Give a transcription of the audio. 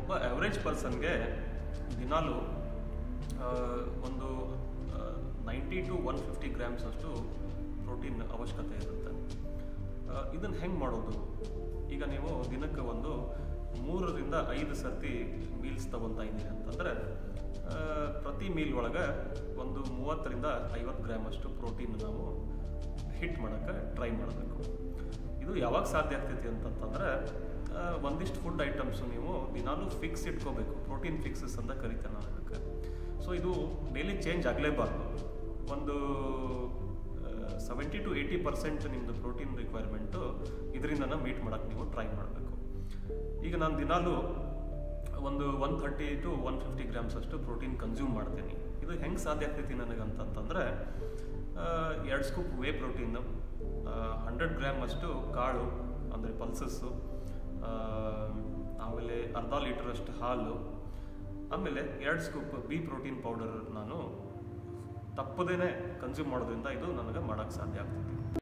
ಒಬ್ಬ ಆವ್ರೇಜ್ ಪರ್ಸನ್ಗೆ ದಿನಾಲು ಆ, ಒಂದು ninety to one fifty grams ಅಷ್ಟು ಪ್ರೋಟೀನ್ ಅವಶ್ಯಕತೆ ಇರುತ್ತೆ ಇದನ್ನು ಹೆಂಗೆ ಮಾಡೋದು ಈಗ ನೀವು ದಿನಕ್ಕೆ ಒಂದು ಮೂರರಿಂದ ಐದು ಸರ್ತಿ ಮೀಲ್ಸ್ ತಗೊತಾ ಇದ್ದೀರಿ ಅಂತಂದರೆ ಆ, ಪ್ರತಿ ಮೀಲ್ ಒಳಗೆ ಒಂದು ಮೂವತ್ತರಿಂದ ಐವತ್ತು ಗ್ರಾಮ್ ಅಷ್ಟು ಪ್ರೋಟೀನ್ ನಾವು ಹಿಟ್ ಮಾಡೋಕ್ಕೆ ಟ್ರೈ ಮಾಡಬೇಕು ಇದು ಯಾವಾಗ ಸಾಧ್ಯ ಆಗ್ತೈತಿ ಅಂತಂತಂದ್ರೆ ಆ, ಒಂದಿಷ್ಟು ಫುಡ್ ಐಟಮ್ಸು ನೀವು ದಿನಾಲೂ ಫಿಕ್ಸ್ ಇಟ್ಕೋಬೇಕು ಪ್ರೋಟೀನ್ ಫಿಕ್ಸಸ್ ಅಂತ ಕರಿತೇನೆ ನಾನು ಅದಕ್ಕೆ ಸೊ ಇದು ಡೈಲಿ ಚೇಂಜ್ ಆಗಲೇಬಾರ್ದು ಒಂದು ಸೆವೆಂಟಿ ಟು ಏಯ್ಟಿ ಪರ್ಸೆಂಟ್ ನಿಮ್ಮದು ಪ್ರೋಟೀನ್ ರಿಕ್ವೈರ್ಮೆಂಟು ಇದರಿಂದನೇ ಮೀಟ್ ಮಾಡೋಕ್ಕೆ ನೀವು ಟ್ರೈ ಮಾಡಬೇಕು ಈಗ ನಾನು ದಿನಾಲೂ ಒಂದು one thirty to one fifty grams ಅಷ್ಟು ಪ್ರೋಟೀನ್ ಕನ್ಸ್ಯೂಮ್ ಮಾಡ್ತೀನಿ ಇದು ಹೆಂಗೆ ಸಾಧ್ಯ ಆಗ್ತೈತಿ ನನಗಂತಂತಂದರೆ ಎರಡು scoop whey protein hundred gram ಅಷ್ಟು ಕಾಳು ಅಂದರೆ ಪಲ್ಸಸ್ಸು ಆಮೇಲೆ ಅರ್ಧ ಲೀಟ್ರಷ್ಟು ಹಾಲು ಆಮೇಲೆ ಎರಡು ಸ್ಕೂಪ್ ಬಿ ಪ್ರೋಟೀನ್ ಪೌಡರ್ ನಾನು ತಪ್ಪದೇನೆ ಕನ್ಸ್ಯೂಮ್ ಮಾಡೋದ್ರಿಂದ ಇದು ನನಗೆ ಮಾಡೋಕ್ಕೆ ಸಾಧ್ಯ ಆಗ್ತೈತಿ